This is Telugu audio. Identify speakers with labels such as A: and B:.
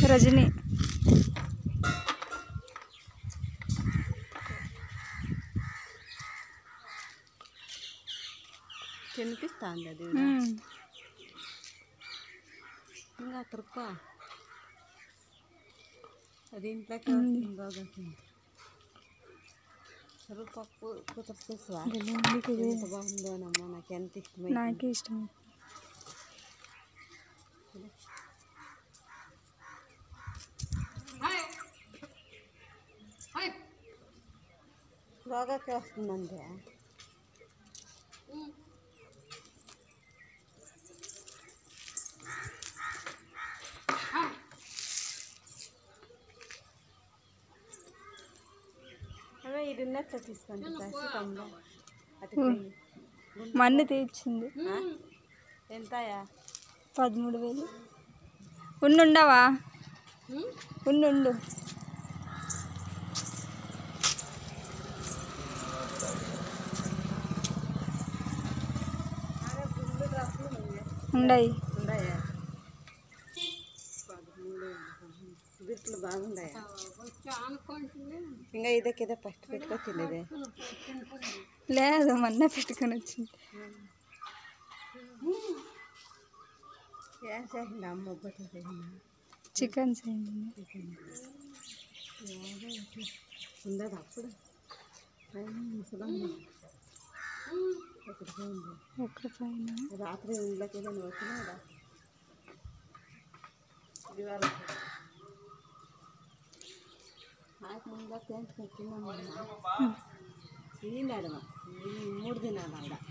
A: రజని
B: తినిపిస్తాంది అది
A: ఉమ్.
B: ఇంకా కృప అది ఇంట్లోకి వస్తుంది బాగా కరుపప్పు కూతురు చూసా
A: భలే ఉంది కదా.
B: ఎంత బాగుందోనమ్మా నాకు ఎంత ఇష్టమైంది
A: నాకే ఇష్టం
B: బాగాకి వస్తుందండి అవే ఇది ఉన్నట్టు తీసుకోండి ప్రస్తుతంలో అటు పోయి.
A: మన్ను తీర్చింది
B: ఆ? ఎంతయా
A: పదమూడు వేలు ఉండుండవా ఉండు ఉండు ఉండయి
B: ఉన్నాయా బిట్లు బాగున్నాయా ఇంకా ఇదకేదో ఫస్ట్ పెట్టుకొచ్చింది
A: లేదు మొన్న పెట్టుకొని వచ్చింది
B: ఏం చేసింది అమ్మ ఒబ్బట్లు చేసిందా
A: చికెన్ చేయండి
B: ఉండదు అప్పుడు ముసలమ్మ ఎక్కడ పోయింది
A: ఒక్క పైన
B: రాత్రి ఇంట్లోకి ఏదైనా వచ్చినాడా ఇవాళ నాకు ముందు టెంట్ పెట్టినామమ్మా ఈ నడమ ఈ మూడు దినాలు ఆడ